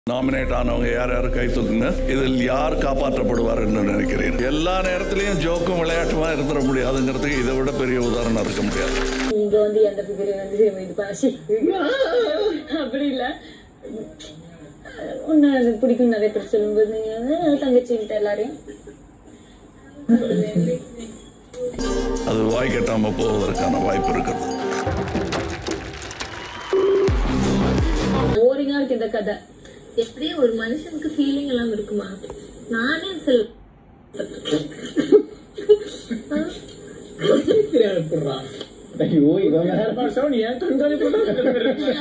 nominate ஆனவங்க யார் யார் கை தூக்குங்க இதில் யார் காப்பாற்றப்படுவார் என்று நினைக்கிறேன் எல்லா நேரத்திலையும் ஜோக்கும் விளையாட்டுமா இருந்துட முடியாதுங்கிறதுக்கு இதை விட பெரிய உதாரணம் இருக்க முடியாது இங்க வந்து எந்த ஃபிகரை வந்து திரும்ப இது பாசி அப்படி இல்ல உன்னை எனக்கு பிடிக்கும் நிறைய பேர் சொல்லும்போது நீங்க வந்து தங்கச்சின்ட்டு எல்லாரையும் அது வாய் கட்டாம போவதற்கான வாய்ப்பு இருக்கிறது போரிங்கா இருக்கு இந்த கதை எப்படி ஒரு மனுஷனுக்கு ஃபீலிங் எல்லாம் இருக்குமா நானே சில ஐயோ இவன் வேற பாஷா நீ ஏன் கண்காணிப்பு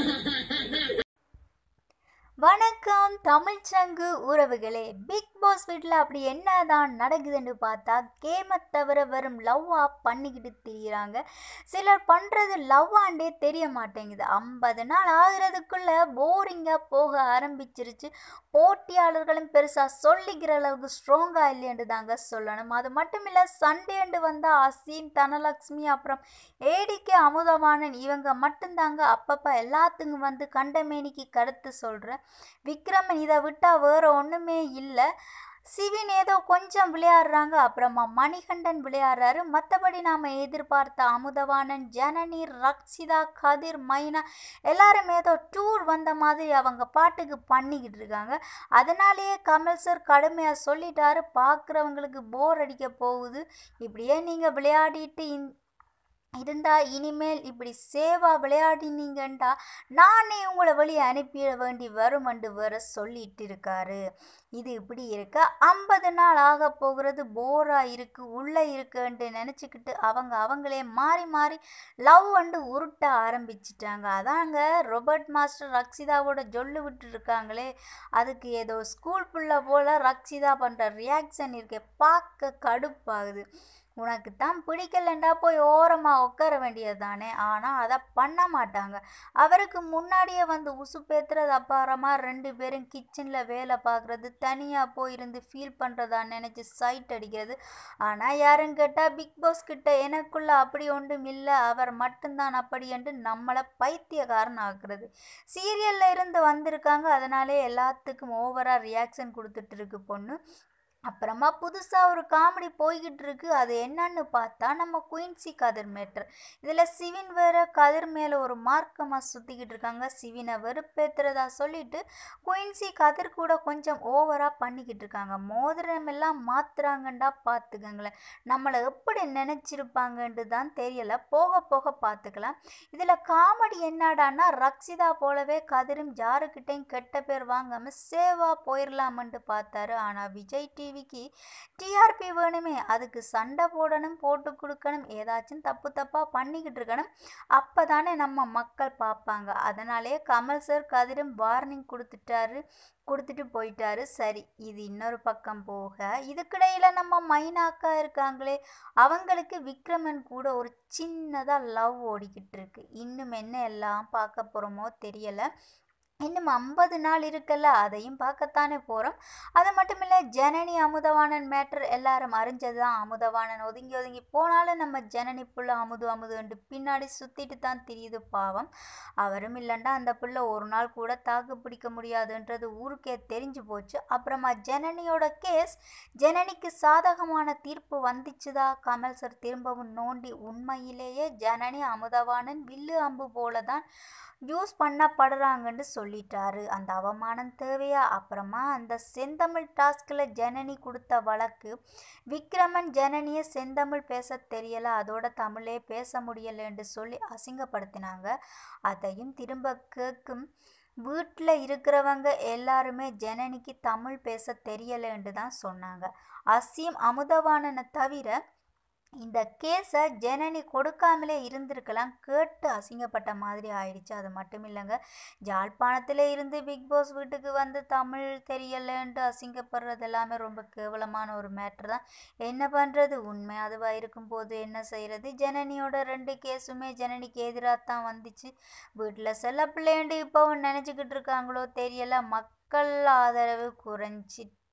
வணக்கம் தமிழ்ச்சங்கு உறவுகளே பிக் பாஸ் வீட்டில் அப்படி என்னதான் நடக்குதுன்னு பார்த்தா கேமை தவிர வெறும் லவ்வா பண்ணிக்கிட்டு திரியிறாங்க சிலர் பண்ணுறது லவ்வாண்டே தெரிய மாட்டேங்குது ஐம்பது நாள் ஆகுறதுக்குள்ள போரிங்காக போக ஆரம்பிச்சிருச்சு போட்டியாளர்களும் பெருசாக சொல்லிக்கிற அளவுக்கு ஸ்ட்ராங்காக இல்லைன்னு தாங்க சொல்லணும் அது மட்டும் இல்லை சண்டேண்டு வந்தால் அசீம் தனலக்ஷ்மி அப்புறம் ஏடிகே அமுதவாணன் இவங்க மட்டும்தாங்க அப்பப்போ எல்லாத்துக்கும் வந்து கண்டமேனிக்கு கருத்து சொல்கிறேன் விக்ரமன் இதை விட்டால் வேற ஒன்றுமே இல்லை சிவின் ஏதோ கொஞ்சம் விளையாடுறாங்க அப்புறமா மணிகண்டன் விளையாடுறாரு மற்றபடி நாம் எதிர்பார்த்த அமுதவாணன் ஜனனி ரக்ஷிதா கதிர் மைனா எல்லாரும் ஏதோ டூர் வந்த மாதிரி அவங்க பாட்டுக்கு பண்ணிக்கிட்டு இருக்காங்க அதனாலேயே கமல் சார் கடுமையாக சொல்லிட்டாரு பார்க்குறவங்களுக்கு போர் அடிக்க போகுது இப்படியே நீங்கள் விளையாடிட்டு இந் இருந்தா இனிமேல் இப்படி சேவா விளையாடினீங்கண்டா நானே உங்களை வெளியே அனுப்பிட வேண்டி வருமென்று வேற சொல்லிட்டு இருக்காரு இது இப்படி இருக்க ஐம்பது நாள் ஆக போகிறது போரா இருக்கு உள்ள இருக்குன்ட்டு நினச்சிக்கிட்டு அவங்க அவங்களே மாறி மாறி லவ் வந்து உருட்ட ஆரம்பிச்சிட்டாங்க அதாங்க ரொபர்ட் மாஸ்டர் ரக்ஷிதாவோட ஜொல்லு விட்டு இருக்காங்களே அதுக்கு ஏதோ ஸ்கூல் புள்ள போல ரக்ஷிதா பண்ணுற ரியாக்ஷன் இருக்கே பார்க்க கடுப்பாகுது உனக்கு தான் பிடிக்கலண்டா போய் ஓரமாக உட்கார வேண்டியது தானே ஆனால் அதை பண்ண மாட்டாங்க அவருக்கு முன்னாடியே வந்து உசுப்பேத்துறது அப்புறமா ரெண்டு பேரும் கிச்சனில் வேலை பார்க்குறது தனியாக போயிருந்து ஃபீல் பண்ணுறதா நினச்சி சைட் அடிக்கிறது ஆனால் யாரும் கேட்டால் பிக் பாஸ் கிட்ட எனக்குள்ள அப்படி ஒன்றும் இல்லை அவர் மட்டும்தான் அப்படி என்று நம்மளை பைத்தியக்காரன் ஆக்குறது சீரியலில் இருந்து வந்திருக்காங்க அதனாலே எல்லாத்துக்கும் ஓவராக ரியாக்ஷன் கொடுத்துட்டு இருக்கு பொண்ணு அப்புறமா புதுசாக ஒரு காமெடி போய்கிட்டு இருக்கு அது என்னன்னு பார்த்தா நம்ம குயின்சி கதிர் மேட்டர் இதில் சிவின் வேற கதிர் மேலே ஒரு மார்க்கமாக சுற்றிக்கிட்டு இருக்காங்க சிவினை வெறுப்பேத்துறதா சொல்லிட்டு குயின்சி கதிர் கூட கொஞ்சம் ஓவராக பண்ணிக்கிட்டு இருக்காங்க மோதிரம் எல்லாம் மாத்துறாங்கண்டா பார்த்துக்கங்களேன் நம்மளை எப்படி நினச்சிருப்பாங்கன்ட்டு தான் தெரியல போக போக பார்த்துக்கலாம் இதில் காமெடி என்னடான்னா ரக்ஷிதா போலவே கதிரும் யாருக்கிட்டையும் கெட்ட பேர் வாங்காமல் சேவா போயிடலாமன்ட்டு பார்த்தாரு ஆனால் விஜய் டிவிக்கு டிஆர்பி வேணுமே அதுக்கு சண்டை போடணும் போட்டு கொடுக்கணும் ஏதாச்சும் தப்பு தப்பாக பண்ணிக்கிட்டு இருக்கணும் அப்போ தானே நம்ம மக்கள் பார்ப்பாங்க அதனாலே கமல் சார் கதிரும் வார்னிங் கொடுத்துட்டாரு கொடுத்துட்டு போயிட்டாரு சரி இது இன்னொரு பக்கம் போக இதுக்கிடையில் நம்ம மைனாக்கா இருக்காங்களே அவங்களுக்கு விக்ரமன் கூட ஒரு சின்னதாக லவ் ஓடிக்கிட்டு இருக்கு இன்னும் என்ன எல்லாம் பார்க்க போகிறோமோ தெரியலை இன்னும் ஐம்பது நாள் இருக்குல்ல அதையும் பார்க்கத்தானே போகிறோம் அது மட்டும் இல்லை ஜனனி அமுதவாணன் மேட்டர் எல்லாரும் அறிஞ்சது தான் அமுதவாணன் ஒதுங்கி ஒதுங்கி போனாலும் நம்ம ஜனனி புள்ள அமுது அமுதுன்ட்டு பின்னாடி சுற்றிட்டு தான் தெரியுது பாவம் அவரும் இல்லைண்டா அந்த புள்ள ஒரு நாள் கூட தாக்கு பிடிக்க முடியாதுன்றது ஊருக்கே தெரிஞ்சு போச்சு அப்புறமா ஜனனியோட கேஸ் ஜனனிக்கு சாதகமான தீர்ப்பு வந்துச்சுதா கமல் சார் திரும்பவும் நோண்டி உண்மையிலேயே ஜனனி அமுதவாணன் வில்லு அம்பு போல தான் யூஸ் பண்ணப்படுறாங்கன்னு சொல்லிட்டாரு அந்த அவமானம் தேவையா அப்புறமா அந்த செந்தமிழ் டாஸ்கில் ஜனனி கொடுத்த வழக்கு விக்ரமன் ஜனனியை செந்தமிழ் பேச தெரியல அதோட தமிழே பேச முடியலைன்னு சொல்லி அசிங்கப்படுத்தினாங்க அதையும் திரும்ப கேட்கும் வீட்டில் இருக்கிறவங்க எல்லாருமே ஜனனிக்கு தமிழ் பேச தெரியலைன்னு தான் சொன்னாங்க அசீம் அமுதவாணனை தவிர இந்த கேஸை ஜனனி கொடுக்காமலே இருந்திருக்கலாம் கேட்டு அசிங்கப்பட்ட மாதிரி ஆயிடுச்சு அது மட்டும் இல்லைங்க ஜாழ்ப்பாணத்தில் இருந்து பிக் பாஸ் வீட்டுக்கு வந்து தமிழ் தெரியலன்ட்டு அசிங்கப்படுறது எல்லாமே ரொம்ப கேவலமான ஒரு மேட்ரு தான் என்ன பண்ணுறது உண்மை அதுவாக இருக்கும்போது என்ன செய்கிறது ஜனனியோட ரெண்டு கேஸுமே ஜனனிக்கு எதிராக தான் வந்துச்சு வீட்டில் செல்ல பிள்ளைண்டு இப்போவும் நினச்சிக்கிட்டு இருக்காங்களோ தெரியல மக்கள் ஆதரவு குறைஞ்சி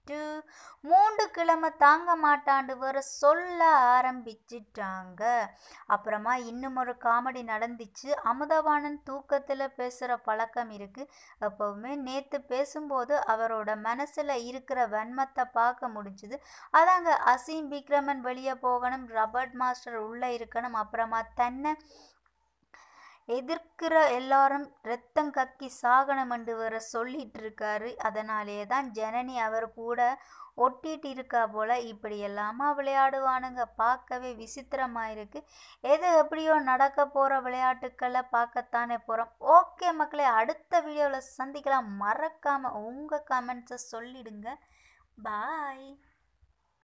சொல்லிட்டு மூன்று கிழமை தாங்க மாட்டாண்டு வர சொல்ல ஆரம்பிச்சிட்டாங்க அப்புறமா இன்னும் ஒரு காமெடி நடந்துச்சு அமுதவாணன் தூக்கத்தில் பேசுகிற பழக்கம் இருக்குது எப்போவுமே நேற்று பேசும்போது அவரோட மனசில் இருக்கிற வன்மத்தை பார்க்க முடிஞ்சுது அதாங்க அசீம் விக்ரமன் வெளியே போகணும் ரபர்ட் மாஸ்டர் உள்ளே இருக்கணும் அப்புறமா தன்னை எதிர்க்கிற எல்லாரும் ரத்தம் கக்கி சாகனமண்டு வர சொல்லிட்டு இருக்காரு அதனாலே தான் ஜனனி அவர் கூட ஒட்டிட்டு இருக்கா போல இப்படி எல்லாமா விளையாடுவானுங்க பார்க்கவே விசித்திரமாக இருக்கு எது எப்படியோ நடக்க போகிற விளையாட்டுக்களை பார்க்கத்தானே போகிறோம் ஓகே மக்களே அடுத்த வீடியோவில் சந்திக்கலாம் மறக்காமல் உங்கள் கமெண்ட்ஸை சொல்லிடுங்க பாய்